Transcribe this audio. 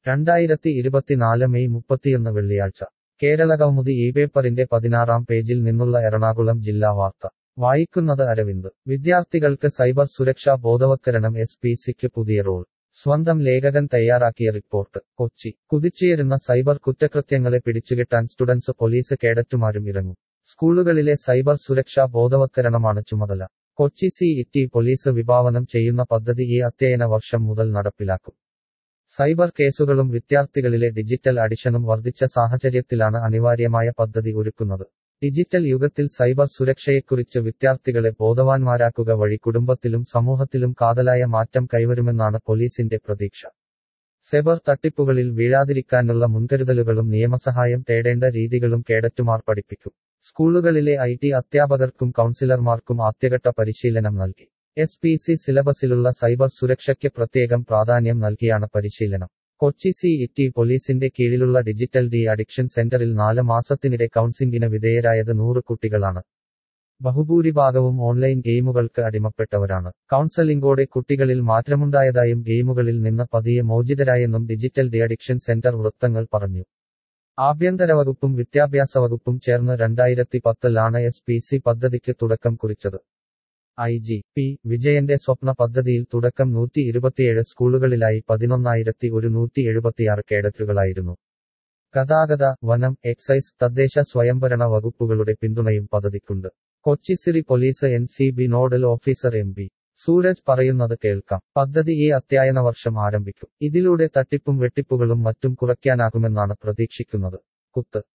രണ്ടായിരത്തി ഇരുപത്തിനാല് മെയ് മുപ്പത്തിയൊന്ന് വെള്ളിയാഴ്ച കേരളകൗമുദി ഈ പേപ്പറിന്റെ പതിനാറാം പേജിൽ നിന്നുള്ള എറണാകുളം ജില്ലാ വാർത്ത വായിക്കുന്നത് അരവിന്ദ് വിദ്യാർത്ഥികൾക്ക് സൈബർ സുരക്ഷാ ബോധവത്കരണം എസ് പി സിക്ക് പുതിയ റോൾ സ്വന്തം ലേഖകൻ തയ്യാറാക്കിയ റിപ്പോർട്ട് കൊച്ചി കുതിച്ചുയരുന്ന സൈബർ കുറ്റകൃത്യങ്ങളെ പിടിച്ചുകെട്ടാൻ സ്റ്റുഡൻസ് പോലീസ് കേഡറ്റുമാരും ഇറങ്ങും സ്കൂളുകളിലെ സൈബർ സുരക്ഷാ ബോധവത്കരണമാണ് ചുമതല കൊച്ചി സി ഇറ്റി പോലീസ് വിഭാവനം ചെയ്യുന്ന പദ്ധതി ഈ അധ്യയന വർഷം മുതൽ നടപ്പിലാക്കും സൈബർ കേസുകളും വിദ്യാർത്ഥികളിലെ ഡിജിറ്റൽ അഡിഷനും വർദ്ധിച്ച സാഹചര്യത്തിലാണ് അനിവാര്യമായ പദ്ധതി ഒരുക്കുന്നത് ഡിജിറ്റൽ യുഗത്തിൽ സൈബർ സുരക്ഷയെക്കുറിച്ച് വിദ്യാർത്ഥികളെ ബോധവാന്മാരാക്കുക വഴി കുടുംബത്തിലും സമൂഹത്തിലും കാതലായ മാറ്റം കൈവരുമെന്നാണ് പോലീസിന്റെ പ്രതീക്ഷ സെബർ തട്ടിപ്പുകളിൽ വീഴാതിരിക്കാനുള്ള മുൻകരുതലുകളും നിയമസഹായം തേടേണ്ട രീതികളും കേഡറ്റുമാർ പഠിപ്പിക്കും സ്കൂളുകളിലെ ഐ ടി അധ്യാപകർക്കും കൗൺസിലർമാർക്കും ആദ്യഘട്ട പരിശീലനം നൽകി എസ് പി സി സിലബസിലുള്ള സൈബർ സുരക്ഷയ്ക്ക് പ്രത്യേകം പ്രാധാന്യം നൽകിയാണ് പരിശീലനം കൊച്ചി സി ഇറ്റി പോലീസിന്റെ കീഴിലുള്ള ഡിജിറ്റൽ ഡി അഡിക്ഷൻ സെന്ററിൽ നാല് മാസത്തിനിടെ കൗൺസിലിംഗിന് വിധേയരായത് നൂറ് കുട്ടികളാണ് ബഹുഭൂരിഭാഗവും ഓൺലൈൻ ഗെയിമുകൾക്ക് അടിമപ്പെട്ടവരാണ് കൗൺസലിംഗോടെ കുട്ടികളിൽ മാറ്റമുണ്ടായതായും ഗെയിമുകളിൽ നിന്ന് പതിയെ മോചിതരായെന്നും ഡിജിറ്റൽ ഡി അഡിക്ഷൻ സെന്റർ വൃത്തങ്ങൾ പറഞ്ഞു ആഭ്യന്തര വകുപ്പും വിദ്യാഭ്യാസ വകുപ്പും ചേർന്ന് രണ്ടായിരത്തി പത്തിലാണ് എസ് പി സി പദ്ധതിക്ക് തുടക്കം കുറിച്ചത് ഐ ജി പി വിജയന്റെ സ്വപ്ന പദ്ധതിയിൽ തുടക്കം നൂറ്റി ഇരുപത്തിയേഴ് സ്കൂളുകളിലായി പതിനൊന്നായിരത്തി ഒരുന്നൂറ്റി എഴുപത്തിയാറ് കേഡറ്റുകളായിരുന്നു ഗതാഗത വനം എക്സൈസ് തദ്ദേശ സ്വയംഭരണ വകുപ്പുകളുടെ പിന്തുണയും പദ്ധതിക്കുണ്ട് Kochi city police N C B nodal officer M B Sooraj പറയുന്നത് കേൾക്കാം പദ്ധതി ഈ അധ്യയന വർഷം ആരംഭിക്കും ഇതിലൂടെ തട്ടിപ്പും വെട്ടിപ്പുകളും മറ്റും കുറയ്ക്കാനാകുമെന്നാണ് പ്രതീക്ഷിക്കുന്നത് കുത്ത്